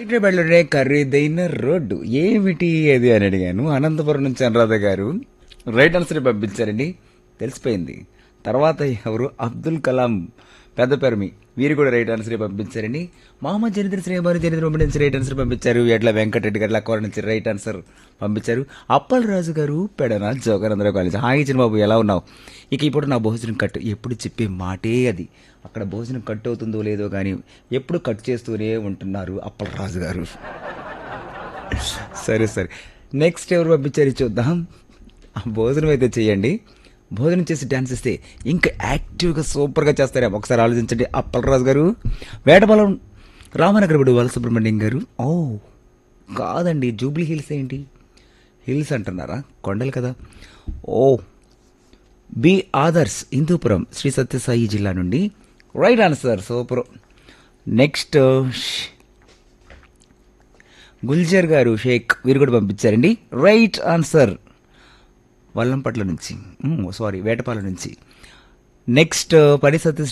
హైదరాబాద్లోనే ఖరీదైన రోడ్డు ఏమిటి అది అని అడిగాను అనంతపురం నుంచి అనురాధ గారు రైట్ ఆన్సర్ పంపించారండి తెలిసిపోయింది తర్వాత ఎవరు అబ్దుల్ కలాం పెద్ద పెరమి వీరు కూడా రైట్ ఆన్సర్ పంపించారండి మామ చరిత్ర శ్రీవారి చరిత్ర నుంచి రైట్ ఆన్సర్ పంపించారు ఎడ్ల వెంకటరెడ్డి గారు లక్కవరం నుంచి రైట్ ఆన్సర్ పంపించారు అప్పల్ రాజు గారు పెడన జోగానందరావు కాలేజ్ హాయ్ చిన్నబాబు ఎలా ఉన్నావు ఇక ఇప్పుడు నా భోజనం కట్టు ఎప్పుడు చెప్పే మాటే అది అక్కడ భోజనం కట్ అవుతుందో లేదో కానీ ఎప్పుడు కట్ చేస్తూనే ఉంటున్నారు అప్పల్ రాజు గారు సరే సరే నెక్స్ట్ ఎవరు పంపించారు చూద్దాం ఆ భోజనం అయితే చేయండి భోజనం చేసి డ్యాన్స్ ఇస్తే ఇంకా యాక్టివ్గా సూపర్గా చేస్తారే ఒకసారి ఆలోచించండి అప్పలరాజు గారు వేటపాలెం రామనగరపుడు బాలసుబ్రహ్మణ్యం గారు ఓ కాదండి జూబ్లీ హిల్స్ ఏంటి హిల్స్ అంటున్నారా కొండలు కదా ఓ బి ఆదర్స్ హిందూపురం శ్రీ సత్యసాయి జిల్లా నుండి right answer super next Gulzar గారు షేక్ వీరు కూడా పంపించారండి రైట్ ఆన్సర్ వల్లంపట్ల నుంచి సారీ వేటపాలెం నుంచి నెక్స్ట్ పడి సతీష్